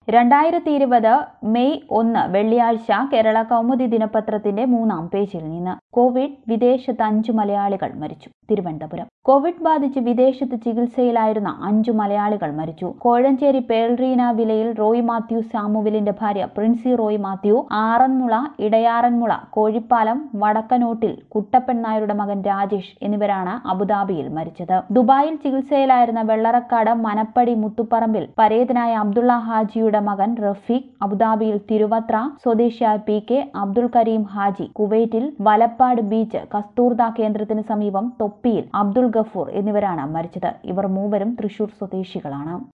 രണ്ടായിരത്തി ഇരുപത് മെയ് ഒന്ന് വെള്ളിയാഴ്ച കേരള കൗമുദി ദിനപത്രത്തിന്റെ മൂന്നാം പേജിൽ നിന്ന് കോവിഡ് വിദേശത്ത് അഞ്ചു മലയാളികൾ മരിച്ചു തിരുവനന്തപുരം കോവിഡ് ബാധിച്ച് വിദേശത്ത് ചികിത്സയിലായിരുന്ന അഞ്ചു മലയാളികൾ മരിച്ചു കോഴഞ്ചേരി പേൾറീന വിലയിൽ റോയ് മാത്യു സാമുവിലിന്റെ ഭാര്യ പ്രിൻസി റോയ് മാത്യു ആറന്മുള ഇടയാറന്മുള കോഴിപ്പാലം വടക്കനോട്ടിൽ കുട്ടപ്പൻ നായരുടെ മകൻ രാജേഷ് എന്നിവരാണ് അബുദാബിയിൽ മരിച്ചത് ദുബായിൽ ചികിത്സയിലായിരുന്ന വെള്ളറക്കാട് മനപ്പടി മുത്തുപ്പറമ്പിൽ പരേതനായ അബ്ദുള്ള ഹാജിയുടെ മകൻ റഫീഖ് അബുദാബിയിൽ തിരുവത്ര സ്വദേശിയായ പി കെ അബ്ദുൾ കരീം ഹാജി കുവൈറ്റിൽ വലപ്പാട് ബീച്ച് കസ്തൂർദ കേന്ദ്രത്തിന് സമീപം തൊപ്പിയിൽ അബ്ദുൾ ഗഫൂർ എന്നിവരാണ് മരിച്ചത് ഇവർ മൂവരും തൃശൂർ സ്വദേശികളാണ്